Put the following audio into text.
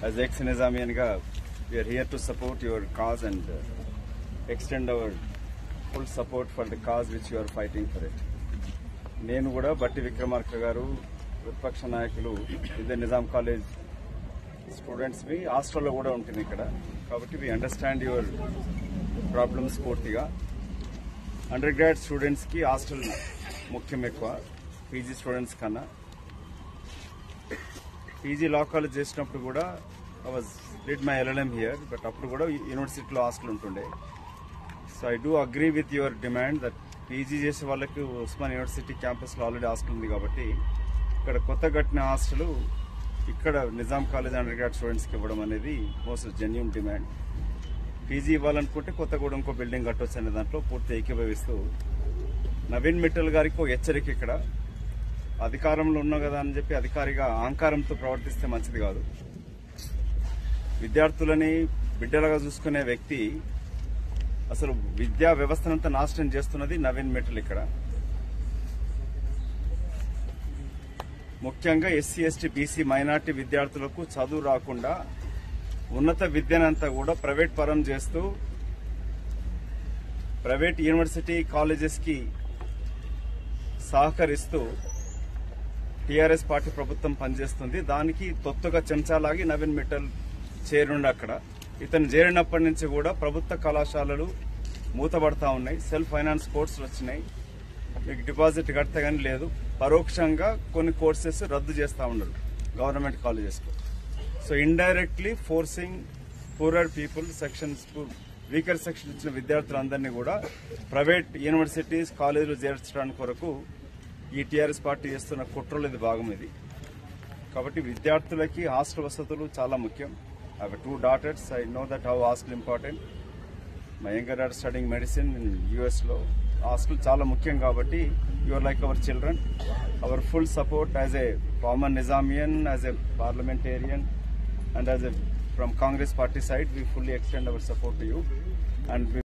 as ex నిజామియన్గా we are here to support your cause and extend our full support for the cause which you are fighting for it నేను కూడా బట్టి విక్రమార్క గారు విపక్ష నాయకులు ఇదే నిజాం కాలేజ్ స్టూడెంట్స్ వి హాస్టల్లో కూడా ఉంటుంది ఇక్కడ కాబట్టి వి అండర్స్టాండ్ యువర్ ప్రాబ్లమ్స్ పూర్తిగా అండర్ గ్రాడ్ స్టూడెంట్స్ కి హాస్టల్ ముఖ్యం ఎక్కువ పీజీ స్టూడెంట్స్ కన్నా పీజీ లా కాలేజ్ చేసినప్పుడు కూడా I was did my LLM here but అప్పుడు కూడా యూనివర్సిటీలో హాస్టల్ ఉంటుండే so I do agree with your demand that PG చేసే వాళ్ళకి ఉస్మాన్ యూనివర్సిటీ క్యాంపస్లో ఆల్రెడీ హాస్టల్ ఉంది కాబట్టి ఇక్కడ కొత్త కట్టిన హాస్టల్ ఇక్కడ నిజాం కాలేజ్ అండర్ గ్రాడ్ స్టూడెంట్స్కి ఇవ్వడం అనేది మోస్ట్ జెన్యున్ డిమాండ్ పీజీ ఇవ్వాలనుకుంటే కొత్తగూడ ఇంకో బిల్డింగ్ కట్టొచ్చు అనే దాంట్లో పూర్తి ఏకీభవిస్తూ నవీన్ మిట్టల్ గారికి ఒక హెచ్చరిక ఇక్కడ అధికారంలో ఉన్నా కదా అని చెప్పి అధికారిగా అహంకారంతో ప్రవర్తిస్తే మంచిది కాదు విద్యార్థులని బిడ్డలుగా చూసుకునే వ్యక్తి అసలు విద్యా వ్యవస్థనంతా నాశనం చేస్తున్నది నవీన్ మిట్టల్ ఇక్కడ ముఖ్యంగా ఎస్సీ ఎస్టీ బీసీ మైనార్టీ విద్యార్థులకు చదువు రాకుండా ఉన్నత విద్యనంతా కూడా ప్రైవేట్ పరం చేస్తూ ప్రైవేట్ యూనివర్సిటీ కాలేజెస్ కి సహకరిస్తూ టీఆర్ఎస్ పార్టీ ప్రభుత్వం పనిచేస్తుంది దానికి తొత్తుగా చెంచాలాగి నవీన్ మిట్టల్ చేరుండి అక్కడ ఇతను చేరినప్పటి నుంచి కూడా ప్రభుత్వ కళాశాలలు మూతబడతా ఉన్నాయి సెల్ఫ్ ఫైనాన్స్ కోర్సులు వచ్చినాయి మీకు డిపాజిట్ కడితే కానీ లేదు పరోక్షంగా కొన్ని కోర్సెస్ రద్దు చేస్తా ఉన్నారు గవర్నమెంట్ కాలేజెస్లో so indirectly forcing poorer people sections weaker section ఇచ్చిన విద్యార్థులందరినీ కూడా ప్రైవేట్ యూనివర్సిటీస్ కాలేజీలు చేర్చడానికి కొరకు ఈ టీఆర్ఎస్ పార్టీ చేస్తున్న కుట్రలో ఇది భాగం ఇది కాబట్టి విద్యార్థులకి హాస్టల్ వసతులు చాలా ముఖ్యం I two daughters I know that how hostel important my younger are studying medicine in యుఎస్లో హాస్టల్ చాలా ముఖ్యం కాబట్టి your like our children our full support as a common Nizamian as a parliamentarian and as a from Congress party side, we fully extend our support to you, and we